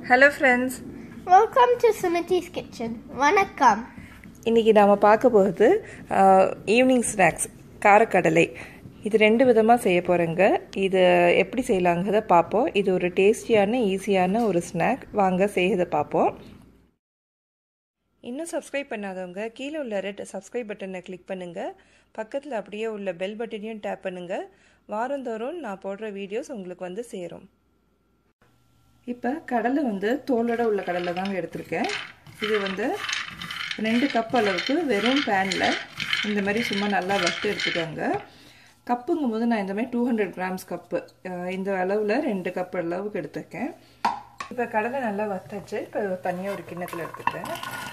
Hello friends Welcome to Sumiti's Kitchen. வணக்கம் இன்றைக்கி நாம் பார்க்க போகிறது ஈவினிங் ஸ்நாக்ஸ் காரக்கடலை இது ரெண்டு விதமாக செய்ய போகிறேங்க இது எப்படி செய்யலாங்கிறத பார்ப்போம் இது ஒரு டேஸ்டியான ஈஸியான ஒரு ஸ்நாக் வாங்க செய்யறதை பார்ப்போம் இன்னும் சப்ஸ்கிரைப் பண்ணாதவங்க கீழே உள்ள ரெட் சப்ஸ்கிரைப் பட்டனை கிளிக் பண்ணுங்கள் பக்கத்தில் அப்படியே உள்ள பெல் பட்டனையும் டேப் பண்ணுங்கள் வாரந்தோறும் நான் போடுற வீடியோஸ் உங்களுக்கு வந்து சேரும் இப்போ கடலை வந்து தோலோட உள்ள கடலை தாங்க எடுத்திருக்கேன் இது வந்து ரெண்டு கப் அளவுக்கு வெறும் பேனில் இந்த மாதிரி சும்மா நல்லா வறுத்து எடுத்துக்கோங்க கப்புங்கும் போது நான் இந்த மாதிரி டூ ஹண்ட்ரட் கிராம்ஸ் கப்பு இந்த அளவில் ரெண்டு கப் அளவுக்கு எடுத்துருக்கேன் இப்போ கடலை நல்லா வறுத்தாச்சு இப்போ தனியாக ஒரு கிண்ணத்தில் எடுத்துக்கிறேன்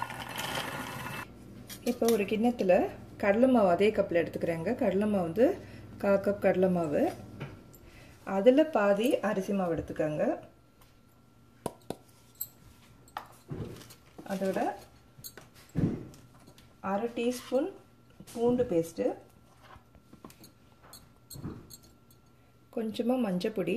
இப்போ ஒரு கிண்ணத்தில் கடலை மாவு அதே கப்பில் எடுத்துக்கிறேங்க கடலை மாவு வந்து கா கப் கடலை மாவு அதில் பாதி அரிசி மாவு எடுத்துக்கோங்க அதோட அரை டீஸ்பூன் பூண்டு பேஸ்ட்டு கொஞ்சமாக மஞ்சப்பொடி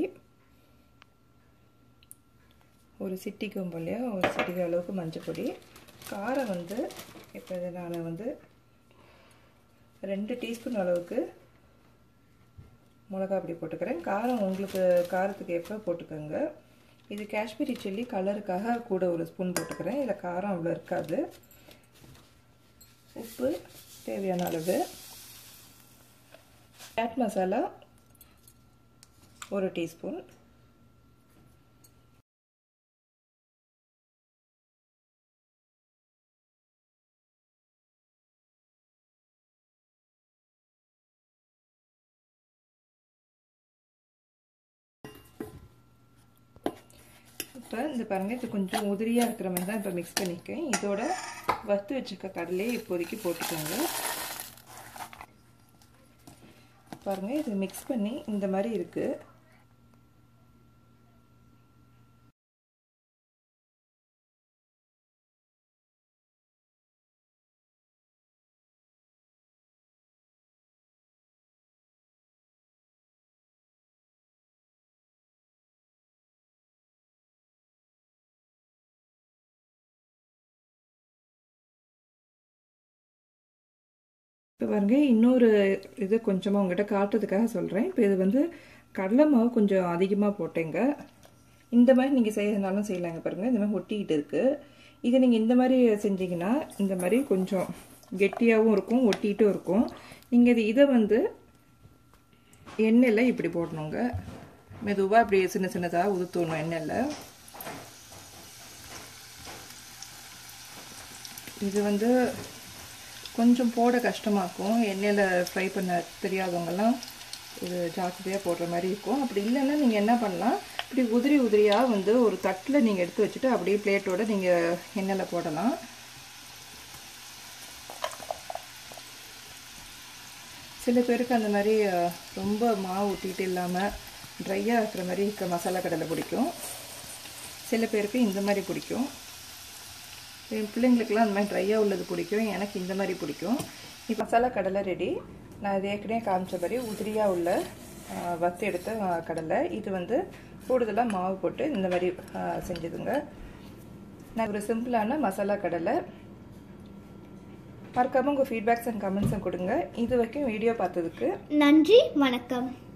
ஒரு சிட்டிக்கும் இல்லையா ஒரு சிட்டிக்கு அளவுக்கு மஞ்சப்பொடி காரம் வந்து இப்போ இதை நான் வந்து ரெண்டு டீஸ்பூன் அளவுக்கு மிளகா பொடி போட்டுக்கிறேன் காரம் உங்களுக்கு காரத்துக்கு எப்போ போட்டுக்கோங்க இது காஷ்மீரி சில்லி கலருக்காக கூட ஒரு ஸ்பூன் போட்டுக்கிறேன் இதில் காரம் அவ்வளோ இருக்காது உப்பு தேவையான அளவு சாட் மசாலா ஒரு டீஸ்பூன் இப்போ இந்த பாருங்கள் இது கொஞ்சம் உதிரியாக இருக்கிற மாதிரி தான் இப்போ மிக்ஸ் பண்ணிக்கேன் இதோட வறுத்து வச்சுருக்க கடலையே இப்போதைக்கு போட்டுக்கோங்க பாருங்கள் இது மிக்ஸ் பண்ணி இந்த மாதிரி இருக்குது இப்போ பாருங்க இன்னொரு இது கொஞ்சமாக உங்கள்கிட்ட காட்டுறதுக்காக சொல்கிறேன் இப்போ இது வந்து கடலை மாவு கொஞ்சம் அதிகமாக போட்டேங்க இந்த மாதிரி நீங்கள் செய்யறதுனாலும் செய்யலாங்க பாருங்கள் இந்த மாதிரி ஒட்டிக்கிட்டு இருக்குது இது நீங்கள் இந்த மாதிரி செஞ்சீங்கன்னா இந்த மாதிரி கொஞ்சம் கெட்டியாகவும் இருக்கும் ஒட்டிகிட்டும் இருக்கும் நீங்கள் இது இதை வந்து எண்ணெயில் இப்படி போடணுங்க மெதுவாக இப்படி சின்ன சின்னதாக உதுத்தணும் எண்ணெயில் இது வந்து கொஞ்சம் போட கஷ்டமாக இருக்கும் எண்ணெயில் ஃப்ரை பண்ண தெரியாதவங்கெல்லாம் இது ஜாக்கிரதையாக போடுற மாதிரி இருக்கும் அப்படி இல்லைன்னா நீங்கள் என்ன பண்ணலாம் இப்படி உதிரி உதிரியாக வந்து ஒரு தட்டில் நீங்கள் எடுத்து வச்சுட்டு அப்படியே பிளேட்டோடு நீங்கள் எண்ணெயில் போடலாம் சில பேருக்கு அந்த மாதிரி ரொம்ப மாவு ஊட்டிகிட்டு இல்லாமல் ட்ரையாக இருக்கிற மாதிரி இருக்க மசாலா கடலை பிடிக்கும் சில பேருக்கு இந்த மாதிரி பிடிக்கும் என் பிள்ளைங்களுக்குலாம் அந்த மாதிரி ட்ரையாக உள்ளது பிடிக்கும் எனக்கு இந்த மாதிரி பிடிக்கும் இப்போ மசாலா கடலை ரெடி நான் இது ஏற்கனவே காமிச்ச மாதிரி உதிரியாக உள்ள வத்து எடுத்த கடலை இது வந்து கூடுதலாக மாவு போட்டு இந்த மாதிரி செஞ்சதுங்க நான் ஒரு சிம்பிளான மசாலா கடலை மறக்காமல் உங்கள் ஃபீட்பேக்ஸ் அண்ட் கமெண்ட்ஸும் கொடுங்க இது வரைக்கும் வீடியோ பார்த்ததுக்கு நன்றி வணக்கம்